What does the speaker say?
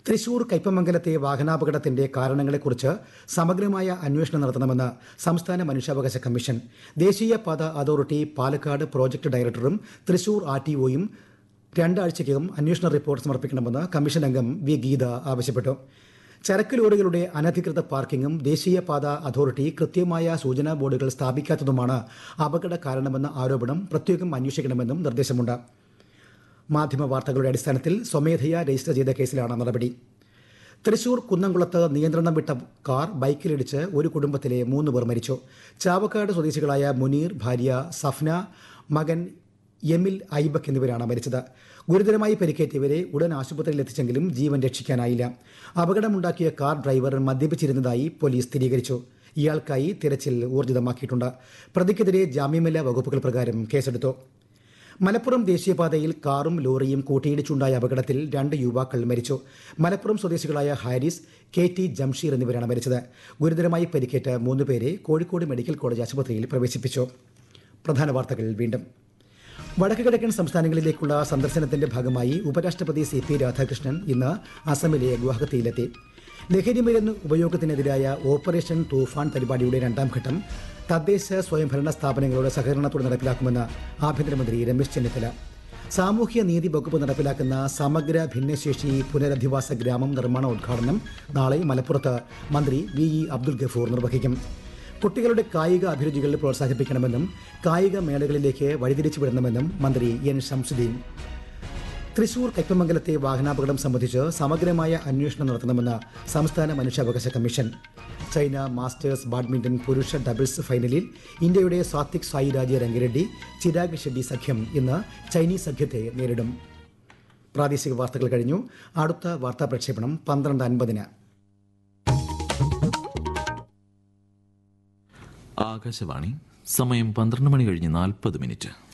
തൃശൂർ കയ്പമംഗലത്തെ വാഹനാപകടത്തിന്റെ കാരണങ്ങളെക്കുറിച്ച് സമഗ്രമായ അന്വേഷണം നടത്തണമെന്ന് സംസ്ഥാന മനുഷ്യാവകാശ കമ്മീഷൻ ദേശീയപാത അതോറിറ്റി പാലക്കാട് പ്രോജക്ട് ഡയറക്ടറും തൃശൂർ ആർ ടി ഒയും രണ്ടാഴ്ചയ്ക്കകം അന്വേഷണ റിപ്പോർട്ട് സമർപ്പിക്കണമെന്ന് കമ്മീഷൻ അംഗം വി ഗീത ആവശ്യപ്പെട്ടു ചരക്ക് ലോറികളുടെ അനധികൃത പാർക്കിംഗും ദേശീയപാത അതോറിറ്റി കൃത്യമായ സൂചനാ ബോർഡുകൾ സ്ഥാപിക്കാത്തതുമാണ് അപകട കാരണമെന്ന ആരോപണം പ്രത്യേകം അന്വേഷിക്കണമെന്നും നിർദ്ദേശമുണ്ട് മാധ്യമ വാർത്തകളുടെ അടിസ്ഥാനത്തിൽ സ്വമേധയാ രജിസ്റ്റർ ചെയ്ത കേസിലാണ് നടപടി തൃശൂർ കുന്നംകുളത്ത് നിയന്ത്രണം വിട്ട കാർ ബൈക്കിലിടിച്ച് ഒരു കുടുംബത്തിലെ മൂന്ന് പേർ മരിച്ചു ചാവക്കാട് സ്വദേശികളായ മുനീർ ഭാര്യ സഫ്ന മകൻ എമിൽ ഐബക് എന്നിവരാണ് മരിച്ചത് ഗുരുതരമായി പരിക്കേറ്റവരെ ഉടൻ ആശുപത്രിയിൽ എത്തിച്ചെങ്കിലും ജീവൻ രക്ഷിക്കാനായില്ല അപകടമുണ്ടാക്കിയ കാർ ഡ്രൈവർ മദ്യപിച്ചിരുന്നതായി പോലീസ് സ്ഥിരീകരിച്ചു ഇയാൾക്കായി തിരച്ചിൽ ഊർജിതമാക്കിയിട്ടുണ്ട് പ്രതിക്കെതിരെ ജാമ്യമില്ലാ വകുപ്പുകൾ പ്രകാരം കേസെടുത്തു മലപ്പുറം ദേശീയപാതയിൽ കാറും ലോറിയും കൂട്ടിയിടിച്ചുണ്ടായ അപകടത്തിൽ രണ്ട് യുവാക്കൾ മരിച്ചു മലപ്പുറം സ്വദേശികളായ ഹാരിസ് കെ ടി ജംഷീർ എന്നിവരാണ് മരിച്ചത് ഗുരുതരമായി പരിക്കേറ്റ മൂന്ന് പേരെ കോഴിക്കോട് മെഡിക്കൽ കോളേജ് ആശുപത്രിയിൽ പ്രവേശിപ്പിച്ചു പ്രധാന വാർത്തകൾ വീണ്ടും വടക്ക് കിഴക്കൻ സംസ്ഥാനങ്ങളിലേക്കുള്ള സന്ദർശനത്തിന്റെ ഭാഗമായി ഉപരാഷ്ട്രപതി സി പി രാധാകൃഷ്ണൻ ഇന്ന് അസമിലെ ഗുവാഹത്തിയിലെത്തി ലഹരിമരുന്ന് ഉപയോഗത്തിനെതിരായ ഓപ്പറേഷൻ തൂഫാൻ പരിപാടിയുടെ രണ്ടാം ഘട്ടം തദ്ദേശ സ്വയംഭരണ സ്ഥാപനങ്ങളുടെ സഹകരണത്തോടെ നടപ്പിലാക്കുമെന്ന് ആഭ്യന്തരമന്ത്രി രമേശ് ചെന്നിത്തല സാമൂഹ്യ നീതി വകുപ്പ് നടപ്പിലാക്കുന്ന സമഗ്ര ഭിന്നശേഷി പുനരധിവാസ ഗ്രാമം നിർമ്മാണ ഉദ്ഘാടനം നാളെ മലപ്പുറത്ത് മന്ത്രി വി ഇ അബ്ദുൽ ഗഫൂർ നിർവഹിക്കും കുട്ടികളുടെ കായിക അഭിരുചികൾ പ്രോത്സാഹിപ്പിക്കണമെന്നും കായിക മേളകളിലേക്ക് വഴിതിരിച്ചു വിടണമെന്നും മന്ത്രി എൻ ഷംസുദ്ദീൻ തൃശൂർ കയ്പമംഗലത്തെ വാഹനാപകടം സംബന്ധിച്ച് സമഗ്രമായ അന്വേഷണം നടത്തണമെന്ന് സംസ്ഥാന മനുഷ്യാവകാശ കമ്മീഷൻ ചൈന മാസ്റ്റേഴ്സ് ബാഡ്മിന്റൺ പുരുഷ ഡബിൾസ് ഫൈനലിൽ ഇന്ത്യയുടെ സാത്വിക് സായിരാജ് രംഗരെഡ്ഡി ചിരാഗ് ഷെഡ്ഡി സഖ്യം ഇന്ന് ചൈനീസ് സഖ്യത്തെ നേരിടും പ്രാദേശിക വാർത്തകൾ കഴിഞ്ഞു അടുത്ത വാർത്താ പ്രക്ഷേപണം പന്ത്രണ്ട് അൻപതിന് ആകാശവാണി സമയം പന്ത്രണ്ട് മണി കഴിഞ്ഞ് നാൽപ്പത് മിനിറ്റ്